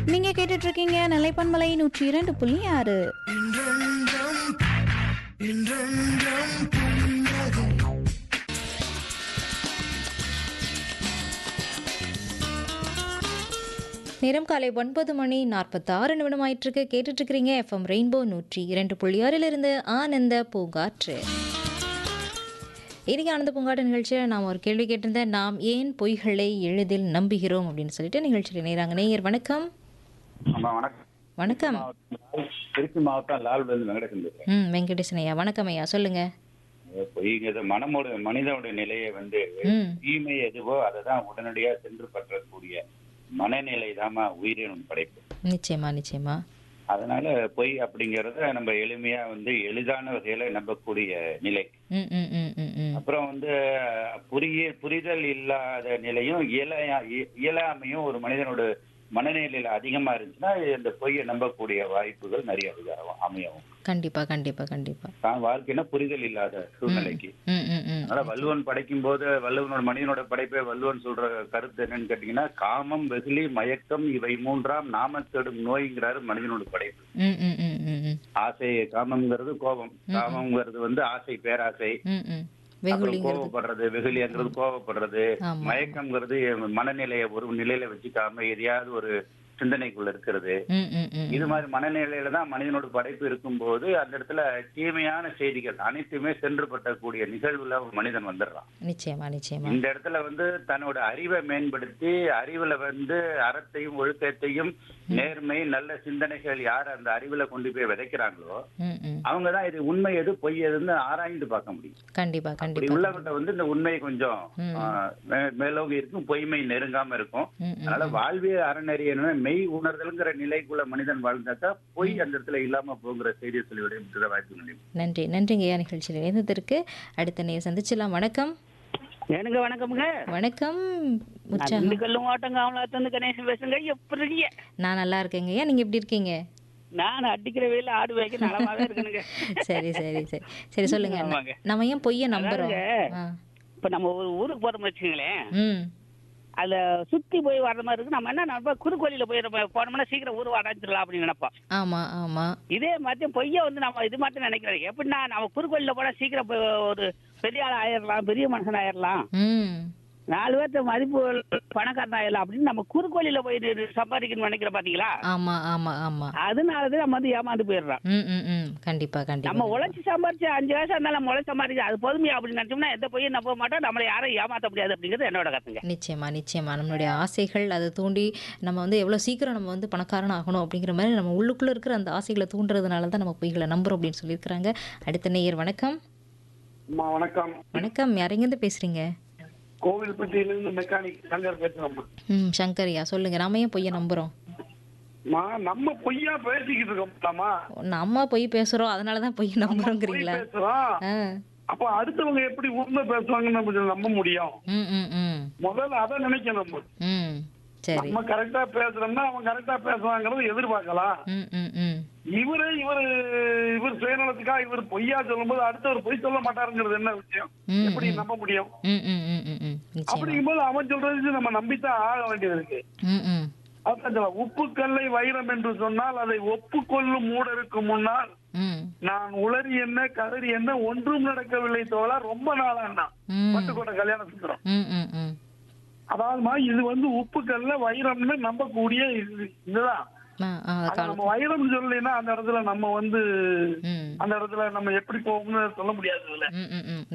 நீங்க கேட்டுட்டு இருக்கீங்க நிலைப்பன்மலை நூற்றி இரண்டு புள்ளி ஆறு நேரம் காலை ஒன்பது மணி நாற்பத்தாறு நிமிடம் ஆயிட்டிருக்கு கேட்டுட்டு இருக்கிறீங்க எஃப்எம் ரெயின்போ நூற்றி இரண்டு புள்ளி ஆறிலிருந்து ஆனந்த பூங்காற்று இன்னைக்கு ஆனந்த பூங்காட்டு நிகழ்ச்சியில் நாம் ஒரு கேள்வி கேட்டிருந்தேன் நாம் ஏன் பொய்களை எளிதில் நம்புகிறோம் அப்படின்னு சொல்லிட்டு நிகழ்ச்சியில் நேராங்க நேயர் வணக்கம் ஆமா வணக்கம் வணக்கம் திருச்சி மாவட்டம் லால்பந்து வெங்கடேசன் பேசுறேன் ம் வெங்கடேசன் ஐயா வணக்கம் ஐயா சொல்லுங்க பொய்ங்கிறது மனமோட மனிதனுடைய நிலையை வந்து ம் தீமை எதுவோ அதை தான் உடனடியா சென்று பற்றக்கூடிய மனநிலை தாமா உயிரினும் படைப்பு நிச்சயமா நிச்சயமா அதனால பொய் அப்படிங்கறத நம்ம எளிமையா வந்து எளிதான வகையில நம்பக்கூடிய நிலை ம் ம் ம் ம் ம் அப்புறம் வந்து புரிய புரிதல் இல்லாத நிலையும் இயலையா இய- இயலாமையும் ஒரு மனிதனோட மனநிலையில அதிகமா இருந்துச்சுன்னா இந்த பொய்யை நம்பக்கூடிய வாய்ப்புகள் நிறைய அதிகம் அமையும் கண்டிப்பா கண்டிப்பா கண்டிப்பா தான் வாழ்க்கைன்னா புரிதல் இல்லாத சூழ்நிலைக்கு ம் ம் ம் அதனால வள்ளுவன் படைக்கும் போது வள்ளுவனோட மனிதனோட படைப்பை வள்ளுவன் சொல்ற கருத்து என்னன்னு கேட்டீங்கன்னா காமம் வெகுளி மயக்கம் இவை மூன்றாம் நாமத்தெடும் நோய்ங்கிறாரு மனிதனோட படைப்பு ம் ம் ம் ம் ம் ஆசை காமம்ங்கிறது கோபம் காமம்ங்கிறது வந்து ஆசை பேராசை ம் ம் அப்புறம் வெகுளிங்கிறது கோபப்படுறது வெகுளிங்கிறது கோபப்படுறது ஆமா. மயக்கம்ங்கிறது மனநிலையை ஒரு நிலையில வச்சுக்காம எதையாவது ஒரு சிந்தனைக்குள்ள இருக்கிறது ம் ம் ம் இது மாதிரி மனநிலையில தான் மனிதனோட படைப்பு இருக்கும்போது அந்த இடத்துல தீமையான செய்திகள் அனைத்துமே சென்று பட்டக்கூடிய நிகழ்வுல ஒரு மனிதன் வந்துடுறான் நிச்சயமா நிச்சயமா இந்த இடத்துல வந்து தன்னோட அறிவை மேம்படுத்தி அறிவுல வந்து அறத்தையும் ஒழுக்கத்தையும் நேர்மை நல்ல சிந்தனைகள் யார் அந்த அறிவுல கொண்டு போய் விதைக்கிறாங்களோ ம் ம் அவங்க தான் இது உண்மை எது பொய் எதுன்னு ஆராய்ந்து பார்க்க முடியும் கண்டிப்பா அப்படி கண்டிப்பா உள்ளவங்கிட்ட வந்து இந்த உண்மை கொஞ்சம் ம். ஆ, மே- மேலோங்கி இருக்கும் பொய்மை நெருங்காம இருக்கும் ம் ம் அதனால வாழ்வியல் அறநெறிய மெய் உணர்தல்ங்கிற நிலைக்குள்ள மனிதன் வாழ்ந்தாக்கா பொய் அந்த இடத்துல இல்லாம போகிற செய்தியை சொல்லி விட வாய்ப்பு முடியும் நன்றி நன்றிங்க ஐயா நிகழ்ச்சியில் இணைந்ததற்கு அடுத்த நேர் சந்திச்சிடலாம் வணக்கம் எனக்கு வணக்கம்ங்க வணக்கம் நான் உற்சாகம் திண்டுக்கல்லும் ஓட்டம் காமலாத்து கணேசன் பேசுங்க எப்படி நான் நல்லா இருக்கேங்க ஐயா நீங்க எப்படி இருக்கீங்க நான் அடிக்கிற வெயில ஆடு வைக்க நலமாவே இருக்கணுங்க சரி சரி சரி சரி சொல்லுங்க ஆமாங்க. நம்ம ஏன் பொய்ய நம்புறோம் அதாவதுங்க, ஆ. இப்ப நம்ம ஒரு ஊருக்கு போறோம்னு வச்சுங்களேன் ம் அதுல சுத்தி போய் வர்ற மாதிரி இருக்கு நம்ம என்ன நினைப்போம் குறுக்கோலியில போய் நம்ம போனோம்னா சீக்கிரம் ஊர் அடைஞ்சிடலாம் அப்படின்னு நினைப்போம் ஆமா ஆமா இதே மாதிரி பொய்ய வந்து நம்ம இது மட்டும் நினைக்கிறோம் எப்படின்னா நம்ம குறுக்கோலியில போனா சீக்கிரம் போய் ஒரு பெரிய ஆள் ஆயிரலாம் பெரிய மனுஷன் ஆயிரலாம் ம் நாலு பேர்த்த மதிப்பு பணக்காரன் ஆயிரலாம் அப்படின்னு நம்ம குறுக்கோலியில போய் சம்பாதிக்கணும்னு நினைக்கிறோம் பாத்தீங்களா ஆமா ஆமா ஆமா அதனாலதான் நம்ம வந்து ஏமாந்து போயிடுறோம் ம் ம் ம் கண்டிப்பா நம்ம கண்டிப்பா உழைச்சு சம்பாரிச்சு அஞ்சு வருஷம் இருந்தாலும் நம்ம உழைச்சு சம்பாரிச்சு அது போதுமையா அப்படின்னு நினைச்சோம்னா எந்த பொய்யும் நம்ப மாட்டோம் நம்மளை யாரும் ஏமாத்த முடியாது அப்படிங்கிறது என்னோட கருத்துங்க நிச்சயமா நிச்சயமா நம்மளுடைய ஆசைகள் அதை தூண்டி நம்ம வந்து எவ்வளோ சீக்கிரம் நம்ம வந்து பணக்காரன் ஆகணும் அப்படிங்கிற மாதிரி நம்ம உள்ளுக்குள்ளே இருக்கிற அந்த ஆசைகளை தூண்டுறதுனால தான் நம்ம பொய்களை நம்புறோம் அப்படின்னு சொல்லியிருக்கிறாங்க அடுத்த நேயர் வணக்கம் அம்மா வணக்கம் வணக்கம் யாரெங்கேருந்து பேசுறீங்க கோவில்பட்டியிலிருந்து மெக்கானிக் சங்கர் பேசுறோம்மா ம் சங்கரியா சொல்லுங்க நாம ஏன் பொய்யை நம்புறோம் அம்மா, நம்ம பொய்யா பேசிக்கிட்டு இருக்கோம்லாமா நம்ம பொய் பேசுறோம் அதனால தான் பொய் நம்புறோங்கிறீங்களா பேசுறோம் ஆ அப்ப அடுத்தவங்க எப்படி உண்மை பேசுவாங்கன்னு நம்ம கொஞ்சம் நம்ப முடியும் ம் ம் ம் முதல்ல அதை நினைக்கணும் நம்ம ம் சரி நம்ம கரெக்டா பேசுறோம்னா அவன் கரெக்டா பேசுவாங்கிறத எதிர்பார்க்கலாம் ம் ம் ம் இவரு இவரு இவர் சுயநலத்துக்காக இவர் பொய்யா சொல்லும்போது அடுத்தவர் பொய் சொல்ல மாட்டாருங்கிறது என்ன விஷயம் ம், எப்படி நம்ப முடியும் ம் ம் ம் ம் ம் நிச்சயமா அப்படிங்கும்போது அவன் சொல்றது நம்ம நம்பித்தான் ஆக வேண்டியது இருக்கு ம் ம் அதான் சொல்ல, உப்புக்கல்லை வைரம் என்று சொன்னால் அதை ஒப்புக்கொள்ளும் மூடருக்கு முன்னால் ம் நான் உளறி என்ன கதறி என்ன ஒன்றும் நடக்கவில்லை தோழா ரொம்ப நாளாண்ணா ம் பட்டுக்கோட்டை கல்யாண சுந்தரம் ம் ம் ம் அதாவதுமா இது வந்து உப்புக்கல்ல வைரம்னு நம்பக்கூடிய இது இதுதான் ஆ ஆ அது காலம் நம்ம வைரம் சொல்லலைன்னா அந்த இடத்துல நம்ம வந்து ம் அந்த இடத்துல நம்ம எப்படி போகும்னு சொல்ல முடியாது இதுல ம் ம் ம்